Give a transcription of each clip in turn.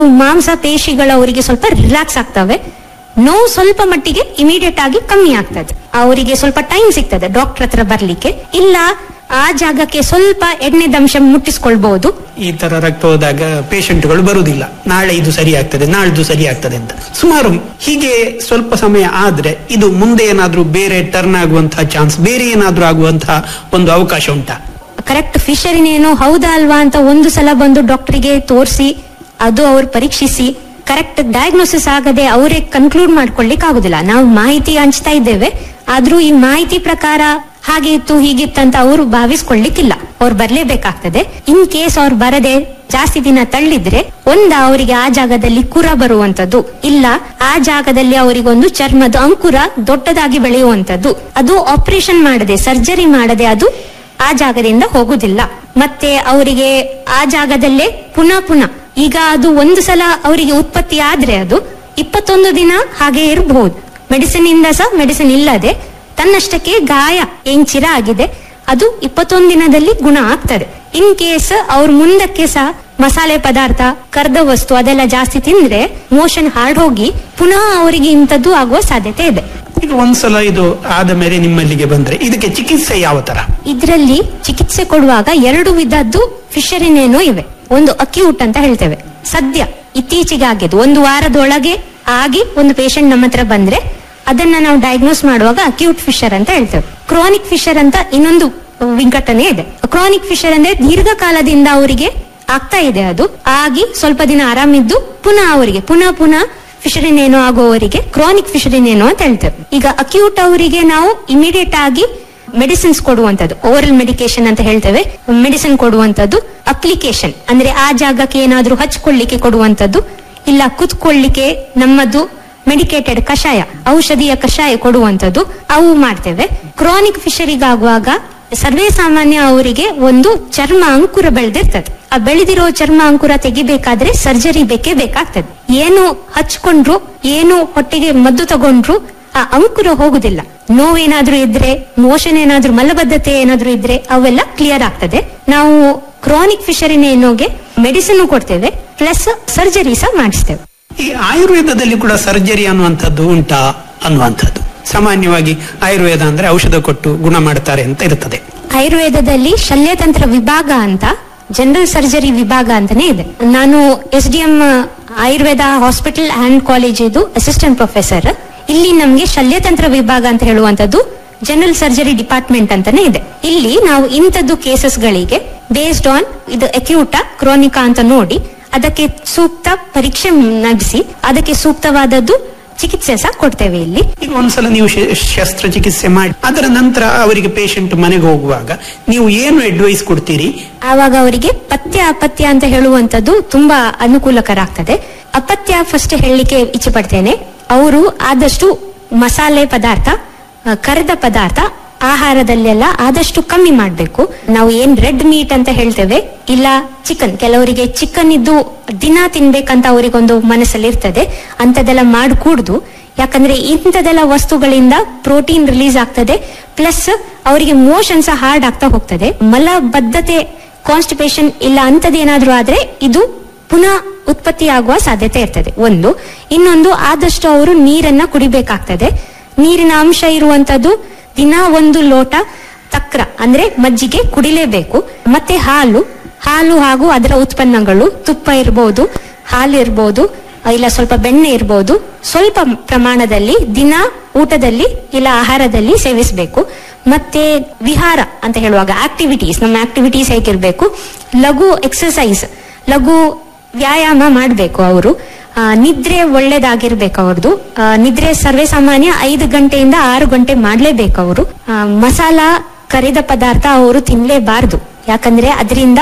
ಮಾಂಸ ಪೇಶಿಗಳ ಅವರಿಗೆ ಸ್ವಲ್ಪ ರಿಲ್ಯಾಕ್ಸ್ ಆಗ್ತವೆ ನೋವು ಸ್ವಲ್ಪ ಮಟ್ಟಿಗೆ ಇಮಿಡಿಯೇಟ್ ಆಗಿ ಕಮ್ಮಿ ಆಗ್ತದೆ ಅವರಿಗೆ ಸ್ವಲ್ಪ ಟೈಮ್ ಸಿಗ್ತದೆ ಡಾಕ್ಟರ್ ಹತ್ರ ಬರ್ಲಿಕ್ಕೆ ಇಲ್ಲ ಆ ಜಾಗಕ್ಕೆ ಸ್ವಲ್ಪ ಎಣ್ಣೆದಂಶ ಮುಟ್ಟಿಸ್ಕೊಳ್ಬಹುದು ಈ ತರ ರಕ್ತ ಹೋದಾಗ ಪೇಷಂಟ್ಗಳು ಬರುವುದಿಲ್ಲ ನಾಳೆ ಇದು ಸರಿ ಆಗ್ತದೆ ನಾಳ್ದು ಸರಿ ಆಗ್ತದೆ ಅಂತ ಸುಮಾರು ಹೀಗೆ ಸ್ವಲ್ಪ ಸಮಯ ಆದ್ರೆ ಇದು ಮುಂದೆ ಏನಾದ್ರೂ ಬೇರೆ ಟರ್ನ್ ಆಗುವಂತಹ ಚಾನ್ಸ್ ಬೇರೆ ಏನಾದ್ರೂ ಆಗುವಂತಹ ಒಂದು ಅವಕಾಶ ಉಂಟಾ ಕರೆಕ್ಟ್ ಫಿಶರಿನೇನೋ ಹೌದಾ ಅಲ್ವಾ ಅಂತ ಒಂದು ಸಲ ಬಂದು ಡಾಕ್ಟರ್ಗೆ ತೋರಿಸಿ ಅದು ಅವ್ರು ಪರೀಕ್ಷಿಸಿ ಕರೆಕ್ಟ್ ಡಯಾಗ್ನೋಸಿಸ್ ಆಗದೆ ಅವರೇ ಕನ್ಕ್ಲೂಡ್ ಮಾಡ್ಕೊಳ್ಲಿಕ್ಕೆ ಆಗುದಿಲ್ಲ ನಾವು ಮಾಹಿತಿ ಹಂಚ್ತಾ ಇದ್ದೇವೆ ಆದ್ರೂ ಈ ಮಾಹಿತಿ ಪ್ರಕಾರ ಹಾಗೆ ಇತ್ತು ಹೀಗಿತ್ತಂತ ಅವರು ಭಾವಿಸ್ಕೊಳ್ಲಿಕ್ಕಿಲ್ಲ ಅವ್ರು ಬರ್ಲೇಬೇಕಾಗ್ತದೆ ಇನ್ ಕೇಸ್ ಅವ್ರು ಬರದೆ ಜಾಸ್ತಿ ದಿನ ತಳ್ಳಿದ್ರೆ ಒಂದ ಅವರಿಗೆ ಆ ಜಾಗದಲ್ಲಿ ಕುರ ಬರುವಂತದ್ದು ಇಲ್ಲ ಆ ಜಾಗದಲ್ಲಿ ಅವರಿಗೊಂದು ಚರ್ಮದ ಅಂಕುರ ದೊಡ್ಡದಾಗಿ ಬೆಳೆಯುವಂತದ್ದು ಅದು ಆಪರೇಷನ್ ಮಾಡದೆ ಸರ್ಜರಿ ಮಾಡದೆ ಅದು ಆ ಜಾಗದಿಂದ ಹೋಗುದಿಲ್ಲ ಮತ್ತೆ ಅವರಿಗೆ ಆ ಜಾಗದಲ್ಲೇ ಪುನಃ ಪುನಃ ಈಗ ಅದು ಒಂದು ಸಲ ಅವರಿಗೆ ಉತ್ಪತ್ತಿ ಆದ್ರೆ ಅದು ಇಪ್ಪತ್ತೊಂದು ದಿನ ಹಾಗೆ ಇರಬಹುದು ಮೆಡಿಸಿನ್ ಇಂದ ಸಹ ಮೆಡಿಸಿನ್ ಇಲ್ಲದೆ ತನ್ನಷ್ಟಕ್ಕೆ ಗಾಯ ಏನ್ ಚಿರ ಆಗಿದೆ ಅದು ಇಪ್ಪತ್ತೊಂದು ದಿನದಲ್ಲಿ ಗುಣ ಆಗ್ತದೆ ಇನ್ ಕೇಸ್ ಅವ್ರ ಮುಂದಕ್ಕೆ ಸಹ ಮಸಾಲೆ ಪದಾರ್ಥ ಕರ್ದ ವಸ್ತು ಅದೆಲ್ಲ ಜಾಸ್ತಿ ತಿಂದ್ರೆ ಮೋಷನ್ ಹಾರ್ಡ್ ಹೋಗಿ ಪುನಃ ಅವರಿಗೆ ಇಂಥದ್ದು ಆಗುವ ಸಾಧ್ಯತೆ ಇದೆ ಈಗ ಒಂದ್ಸಲ ಇದು ಆದ ಮೇಲೆ ನಿಮ್ಮಲ್ಲಿಗೆ ಬಂದ್ರೆ ಇದಕ್ಕೆ ಚಿಕಿತ್ಸೆ ಯಾವ ತರ ಇದರಲ್ಲಿ ಚಿಕಿತ್ಸೆ ಕೊಡುವಾಗ ಎರಡು ವಿಧದ್ದು ಫಿಶರಿನೇನೋ ಇವೆ ಒಂದು ಅಕ್ಯೂಟ್ ಅಂತ ಹೇಳ್ತೇವೆ ಸದ್ಯ ಇತ್ತೀಚೆಗೆ ಆಗಿದ್ದು ಒಂದು ವಾರದೊಳಗೆ ಆಗಿ ಒಂದು ಪೇಷಂಟ್ ನಮ್ಮ ಹತ್ರ ಬಂದ್ರೆ ಅದನ್ನ ನಾವು ಡಯಾಗ್ನೋಸ್ ಮಾಡುವಾಗ ಅಕ್ಯೂಟ್ ಫಿಶರ್ ಅಂತ ಹೇಳ್ತೇವೆ ಕ್ರಾನಿಕ್ ಫಿಶರ್ ಅಂತ ಇನ್ನೊಂದು ವಿಘಟನೆ ಇದೆ ಕ್ರಾನಿಕ್ ಫಿಶರ್ ಅಂದ್ರೆ ದೀರ್ಘಕಾಲದಿಂದ ಅವರಿಗೆ ಆಗ್ತಾ ಇದೆ ಅದು ಆಗಿ ಸ್ವಲ್ಪ ದಿನ ಆರಾಮಿದ್ದು ಪುನಃ ಅವರಿಗೆ ಪುನಃ ಪುನಃ ಫಿಶರಿನೇನೋ ಆಗುವವರಿಗೆ ಕ್ರಾನಿಕ್ ಫಿಶರಿನೇನೋ ಅಂತ ಹೇಳ್ತೇವೆ ಈಗ ಅಕ್ಯೂಟ್ ಅವರಿಗೆ ನಾವು ಇಮಿಡಿಯೇಟ್ ಆಗಿ ಮೆಡಿಸಿನ್ಸ್ ಕೊಡುವಂತದ್ದು ಓರಲ್ ಮೆಡಿಕೇಶನ್ ಅಂತ ಹೇಳ್ತೇವೆ ಮೆಡಿಸಿನ್ ಕೊಡುವಂತದ್ದು ಅಪ್ಲಿಕೇಶನ್ ಅಂದ್ರೆ ಆ ಜಾಗಕ್ಕೆ ಏನಾದ್ರೂ ಹಚ್ಕೊಳ್ಳಿಕ್ಕೆ ಕೊಡುವಂತದ್ದು ಇಲ್ಲ ಕುತ್ಕೊಳ್ಳಿಕ್ಕೆ ನಮ್ಮದು ಮೆಡಿಕೇಟೆಡ್ ಕಷಾಯ ಔಷಧಿಯ ಕಷಾಯ ಕೊಡುವಂತದ್ದು ಅವು ಮಾಡ್ತೇವೆ ಕ್ರಾನಿಕ್ ಫಿಶರಿಗಾಗುವಾಗ ಸರ್ವೇ ಸಾಮಾನ್ಯ ಅವರಿಗೆ ಒಂದು ಚರ್ಮ ಅಂಕುರ ಬೆಳೆದಿರ್ತದೆ ಆ ಬೆಳೆದಿರೋ ಚರ್ಮ ಅಂಕುರ ತೆಗಿಬೇಕಾದ್ರೆ ಸರ್ಜರಿ ಬೇಕೇ ಬೇಕಾಗ್ತದೆ ಏನು ಹಚ್ಕೊಂಡ್ರು ಏನು ಹೊಟ್ಟೆಗೆ ಮದ್ದು ತಗೊಂಡ್ರು ಆ ಅಂಕುರ ಹೋಗುದಿಲ್ಲ ನೋವೇನಾದ್ರೂ ಇದ್ರೆ ಮೋಷನ್ ಏನಾದ್ರೂ ಮಲಬದ್ಧತೆ ಏನಾದ್ರೂ ಇದ್ರೆ ಅವೆಲ್ಲ ಕ್ಲಿಯರ್ ಆಗ್ತದೆ ನಾವು ಕ್ರಾನಿಕ್ ಫಿಶರಿನೇನೋಗೆ ಮೆಡಿಸಿನ್ ಕೊಡ್ತೇವೆ ಪ್ಲಸ್ ಸರ್ಜರಿ ಸಹ ಮಾಡಿಸ್ತೇವೆ ಈ ಆಯುರ್ವೇದದಲ್ಲಿ ಕೂಡ ಸರ್ಜರಿ ಅನ್ನುವಂಥದ್ದು ಉಂಟಾ ಅನ್ನುವಂಥದ್ದು ಸಾಮಾನ್ಯವಾಗಿ ಆಯುರ್ವೇದ ಅಂದ್ರೆ ಔಷಧ ಕೊಟ್ಟು ಗುಣ ಮಾಡ್ತಾರೆ ಅಂತ ಇರ್ತದೆ ಆಯುರ್ವೇದದಲ್ಲಿ ಶಲ್ಯತಂತ್ರ ವಿಭಾಗ ಅಂತ ಜನರಲ್ ಸರ್ಜರಿ ವಿಭಾಗ ಅಂತಾನೆ ಇದೆ ನಾನು S D M Ayurveda hospital and college ಇದು ಅಸಿಸ್ಟೆಂಟ್ ಪ್ರೊಫೆಸರ್ ಇಲ್ಲಿ ನಮ್ಗೆ ಶಲ್ಯತಂತ್ರ ವಿಭಾಗ ಅಂತ ಹೇಳುವಂತದ್ದು ಜನರಲ್ ಸರ್ಜರಿ ಡಿಪಾರ್ಟ್ಮೆಂಟ್ ಅಂತಾನೆ ಇದೆ ಇಲ್ಲಿ ನಾವು ಇಂಥದ್ದು ಕೇಸಸ್ ಗಳಿಗೆ ಬೇಸ್ಡ್ ಆನ್ ಇದು ಅಕ್ಯೂಟ ಕ್ರೋನಿಕಾ ಅಂತ ನೋಡಿ ಅದಕ್ಕೆ ಸೂಕ್ತ ಪರೀಕ್ಷೆ ನಡೆಸಿ ಅದಕ್ಕೆ ಸೂಕ್ತವಾದದ್ದು ಚಿಕಿತ್ಸೆ ಸಹ ಕೊಡ್ತೇವೆ ಇಲ್ಲಿ ಈಗ ಒಂದ್ಸಲ ನೀವು ಶ- ಶಸ್ತ್ರಚಿಕಿತ್ಸೆ ಮಾಡಿ ಅದರ ನಂತರ ಅವರಿಗೆ ಪೇಷಂಟ್ ಮನೆಗೆ ಹೋಗುವಾಗ ನೀವು ಏನು ಅಡ್ವೈಸ್ ಕೊಡ್ತೀರಿ ಆವಾಗ ಅವರಿಗೆ ಪಥ್ಯ ಅಪತ್ಯ ಅಂತ ಹೇಳುವಂತದ್ದು ತುಂಬಾ ಅನುಕೂಲಕರ ಆಗ್ತದೆ ಅಪತ್ಯ ಫಸ್ಟ್ ಹೇಳಲಿಕ್ಕೆ ಇಚ್ಛೆ ಪಡ್ತೇನೆ ಅವರು ಆದಷ್ಟು ಮಸಾಲೆ ಪದಾರ್ಥ ಆ, ಕರೆದ ಪದಾರ್ಥ ಆಹಾರದಲ್ಲೆಲ್ಲ ಆದಷ್ಟು ಕಮ್ಮಿ ಮಾಡಬೇಕು ನಾವು ಏನ್ ರೆಡ್ ಮೀಟ್ ಅಂತ ಹೇಳ್ತೇವೆ ಇಲ್ಲ ಚಿಕನ್ ಕೆಲವರಿಗೆ ಚಿಕನ್ ಇದ್ದು ದಿನ ತಿನ್ಬೇಕಂತ ಅವರಿಗೊಂದು ಮನಸ್ಸಲ್ಲಿ ಇರ್ತದೆ ಅಂತದೆಲ್ಲ ಮಾಡ್ಕೂಡ್ದು ಯಾಕಂದ್ರೆ ಇಂಥದೆಲ್ಲ ವಸ್ತುಗಳಿಂದ ಪ್ರೋಟೀನ್ ರಿಲೀಸ್ ಆಗ್ತದೆ ಪ್ಲಸ್ ಅವರಿಗೆ ಮೋಷನ್ ಸಹ ಹಾರ್ಡ್ ಆಗ್ತಾ ಹೋಗ್ತದೆ ಮಲಬದ್ಧತೆ ಕಾನ್ಸ್ಟಿಪೇಷನ್ ಇಲ್ಲ ಅಂತದೇನಾದ್ರೂ ಆದ್ರೆ ಇದು ಪುನಃ ಉತ್ಪತ್ತಿ ಆಗುವ ಸಾಧ್ಯತೆ ಇರ್ತದೆ ಒಂದು ಇನ್ನೊಂದು ಆದಷ್ಟು ಅವರು ನೀರನ್ನ ಕುಡಿಬೇಕಾಗ್ತದೆ ನೀರಿನ ಅಂಶ ಇರುವಂತದ್ದು ದಿನ ಒಂದು ಲೋಟ ತಕ್ರ ಅಂದ್ರೆ ಮಜ್ಜಿಗೆ ಕುಡಿಲೇಬೇಕು ಮತ್ತೆ ಹಾಲು ಹಾಲು ಹಾಗೂ ಅದರ ಉತ್ಪನ್ನಗಳು ತುಪ್ಪ ಇರ್ಬೋದು ಹಾಲು ಇರ್ಬೋದು ಇಲ್ಲ ಸ್ವಲ್ಪ ಬೆಣ್ಣೆ ಇರ್ಬೋದು ಸ್ವಲ್ಪ ಪ್ರಮಾಣದಲ್ಲಿ ದಿನ ಊಟದಲ್ಲಿ ಇಲ್ಲ ಆಹಾರದಲ್ಲಿ ಸೇವಿಸಬೇಕು ಮತ್ತೆ ವಿಹಾರ ಅಂತ ಹೇಳುವಾಗ ಆಕ್ಟಿವಿಟೀಸ್ ನಮ್ಮ ಆಕ್ಟಿವಿಟೀಸ್ ಹೇಗಿರ್ಬೇಕು ಲಘು ಎಕ್ಸರ್ಸೈಸ್ ಲಘು ವ್ಯಾಯಾಮ ಮಾಡಬೇಕು ಅವರು ಆ, ನಿದ್ರೆ ಒಳ್ಳೇದಾಗಿರ್ಬೇಕು ಅವ್ರದ್ದು ಆ, ನಿದ್ರೆ ಸರ್ವೇ ಸಾಮಾನ್ಯ ಐದು ಗಂಟೆಯಿಂದ ಆರು ಗಂಟೆ ಮಾಡ್ಲೇಬೇಕು ಅವರು ಆ, ಮಸಾಲ ಕರಿದ ಪದಾರ್ಥ ಅವರು ತಿನ್ಲೇಬಾರ್ದು ಯಾಕಂದ್ರೆ ಅದರಿಂದ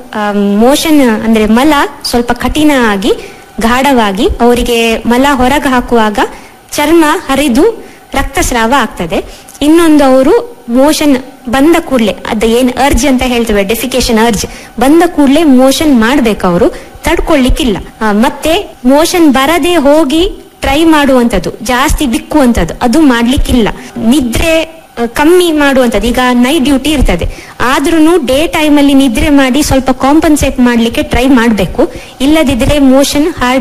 ಮೋಷನ್ ಅಂದ್ರೆ ಮಲ ಸ್ವಲ್ಪ ಕಠಿಣ ಆಗಿ ಗಾಢವಾಗಿ ಅವರಿಗೆ ಮಲ ಹೊರಗೆ ಹಾಕುವಾಗ ಚರ್ಮ ಹರಿದು ರಕ್ತಸ್ರಾವ ಆಗ್ತದೆ ಇನ್ನೊಂದು ಅವರು ಮೋಷನ್ ಬಂದ ಕೂಡಲೇ ಅದ ಏನ್ ಅರ್ಜ್ ಅಂತ ಹೇಳ್ತೇವೆ ಡೆಫಿಕೇಶನ್ ಅರ್ಜ್ ಬಂದ ಕೂಡಲೇ ಮೋಷನ್ ಮಾಡ್ಬೇಕು ಅವರು ತಡ್ಕೊಳ್ಳಿಕ್ಕಿಲ್ಲ ಆ, ಮತ್ತೆ ಮೋಷನ್ ಬರದೆ ಹೋಗಿ ಟ್ರೈ ಮಾಡುವಂತದ್ದು ಜಾಸ್ತಿ ಬಿಕ್ಕುವಂತದ್ದು ಅದು ಮಾಡ್ಲಿಕ್ಕಿಲ್ಲ ನಿದ್ರೆ ಆ, ಕಮ್ಮಿ ಮಾಡುವಂತದ್ದು ಈಗ ನೈಟ್ ಡ್ಯೂಟಿ ಇರ್ತದೆ ಆದ್ರೂ ಡೇ ಟೈಮ್ ಅಲ್ಲಿ ನಿದ್ರೆ ಮಾಡಿ ಸ್ವಲ್ಪ ಕಾಂಪನ್ಸೇಟ್ ಮಾಡ್ಲಿಕ್ಕೆ ಟ್ರೈ ಮಾಡಬೇಕು ಇಲ್ಲದಿದ್ರೆ ಮೋಷನ್ ಹಾರ್ಡ್